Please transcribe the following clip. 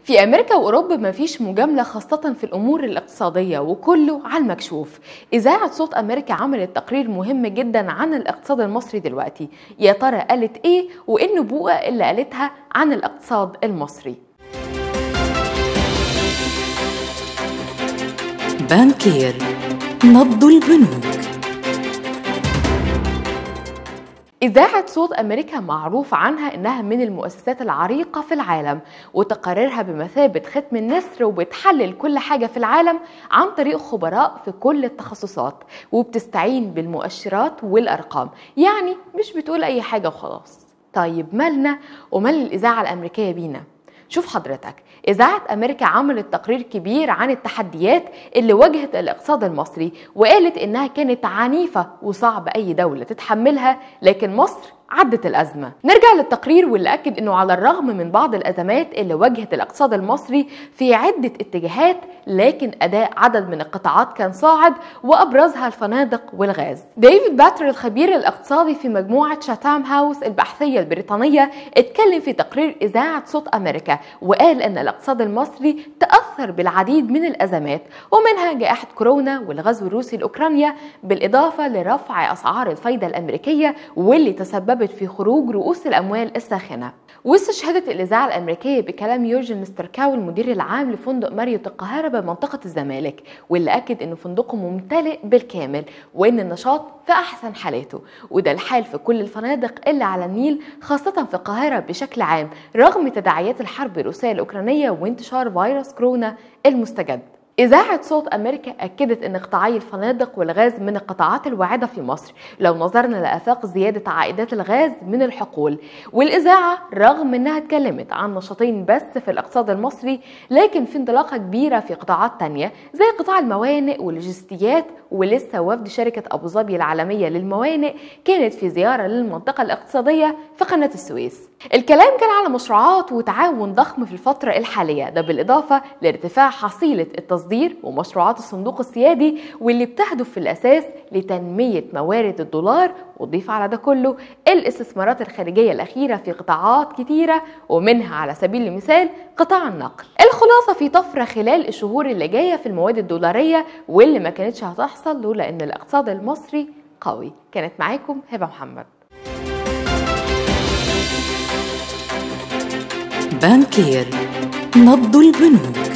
في أمريكا وأوروبا مفيش مجاملة خاصة في الأمور الاقتصادية وكله على المكشوف إذاعة صوت أمريكا عملت تقرير مهم جدا عن الاقتصاد المصري دلوقتي يا ترى قالت إيه وإيه النبوءة اللي قالتها عن الاقتصاد المصري بانكير نبض البنوك إذاعة صوت أمريكا معروف عنها إنها من المؤسسات العريقة في العالم وتقاريرها بمثابة ختم النسر وبتحلل كل حاجة في العالم عن طريق خبراء في كل التخصصات وبتستعين بالمؤشرات والأرقام يعني مش بتقول أي حاجة وخلاص طيب مالنا ومال الإذاعة الأمريكية بينا شوف حضرتك إذاعة أمريكا عملت تقرير كبير عن التحديات اللي واجهت الاقتصاد المصري وقالت إنها كانت عنيفة وصعب أي دولة تتحملها لكن مصر عدت الأزمة نرجع للتقرير واللي أكد أنه على الرغم من بعض الأزمات اللي واجهت الاقتصاد المصري في عدة اتجاهات لكن أداء عدد من القطاعات كان صاعد وأبرزها الفنادق والغاز ديفيد باتر الخبير الاقتصادي في مجموعة شاتام هاوس البحثية البريطانية اتكلم في تقرير إذاعة صوت أمريكا وقال أن الاقتصاد المصري تأثر بالعديد من الأزمات ومنها جائحة كورونا والغزو الروسي لأوكرانيا بالإضافة لرفع أسعار الفايدة الأمريكية واللي تسببت في خروج رؤوس الأموال الساخنة واستشهدت الإذاعة الأمريكية بكلام يورجن مستركاو المدير العام لفندق ماريوت القاهرة بمنطقة الزمالك واللي أكد أن فندقه ممتلئ بالكامل وأن النشاط في أحسن حالاته وده الحال في كل الفنادق اللي على النيل خاصة في القاهرة بشكل عام رغم تداعيات الحرب الروسية الأوكرانية وانتشار فيروس كورونا المستجد إذاعة صوت أمريكا أكدت أن قطاعي الفنادق والغاز من القطاعات الواعدة في مصر لو نظرنا لآفاق زيادة عائدات الغاز من الحقول والإذاعة رغم أنها اتكلمت عن نشاطين بس في الاقتصاد المصري لكن في انطلاقة كبيرة في قطاعات تانية زي قطاع الموانئ واللوجستيات ولسه وفد شركة أبو ظبي العالمية للموانئ كانت في زيارة للمنطقة الاقتصادية في قناة السويس الكلام كان على مشروعات وتعاون ضخم في الفترة الحالية ده بالإضافة لارتفاع حصيلة التصدير ومشروعات الصندوق السيادي واللي بتهدف في الأساس لتنمية موارد الدولار وضيف على ده كله الاستثمارات الخارجية الأخيرة في قطاعات كتيرة ومنها على سبيل المثال قطاع النقل الخلاصة في طفرة خلال الشهور اللي جاية في المواد الدولارية واللي ما كانتش هتحصل لولا أن الاقتصاد المصري قوي كانت معاكم هبة محمد بانكير نبض البنوك